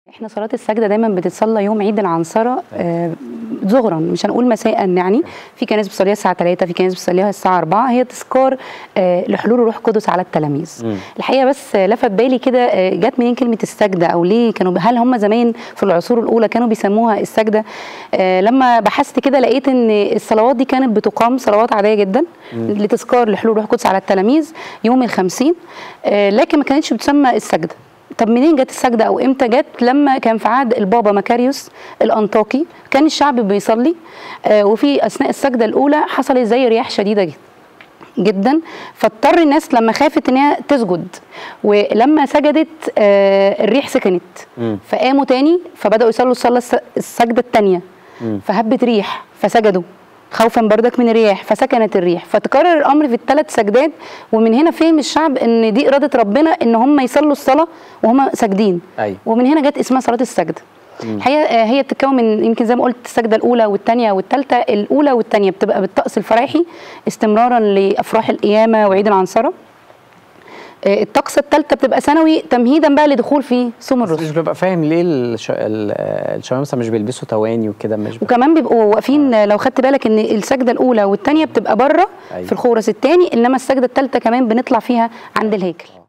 احنا صلاة السجدة دايما بتتصلى يوم عيد العنصرة آه ظهرا مش هنقول مساء يعني في كناس بتصليها الساعة 3 في كناس بتصليها الساعة 4 هي تذكار آه لحلول الروح القدس على التلاميذ مم. الحقيقة بس آه، لفت بالي كده آه، جت منين كلمة السجدة أو ليه كانوا هل هم زمان في العصور الأولى كانوا بيسموها السجدة آه لما بحثت كده لقيت إن الصلوات دي كانت بتقام صلوات عادية جدا لتذكار لحلول الروح القدس على التلاميذ يوم الخمسين آه لكن ما كانتش بتسمى السجدة طب منين جت السجده او امتى جت لما كان في عهد البابا مكاريوس الانطاكي كان الشعب بيصلي آه وفي اثناء السجده الاولى حصلت زي رياح شديده جدا جدا فاضطر الناس لما خافت ان هي تسجد ولما سجدت آه الريح سكنت مم. فقاموا تاني فبداوا يصلوا الصلاه الس- السجده الثانيه مم. فهبت ريح فسجدوا خوفا بردك من الرياح فسكنت الريح فتكرر الامر في الثلاث سجدات ومن هنا فهم الشعب ان دي اراده ربنا ان هم يصلوا الصلاه وهم ساجدين أيوة. ومن هنا جت اسمها صلاه السجده الحقيقه آه، هي بتتكون من يمكن زي ما قلت السجده الاولى والثانيه والثالثه الاولى والثانيه بتبقى بالطقس الفريحي استمرارا لافراح القيامه وعيد العنصره آه، الطقس الثالثه بتبقى سنوي تمهيدا بقى لدخول في صوم بس الرسل مش ببقى فاهم ليه الش... ال- الشمامسه مش بيلبسوا تواني وكده مش ب... وكمان بيبقوا واقفين لو خدت بالك ان السجده الاولى والثانيه بتبقى بره أيوة. في الخورس الثاني انما السجده الثالثه كمان بنطلع فيها عند الهيكل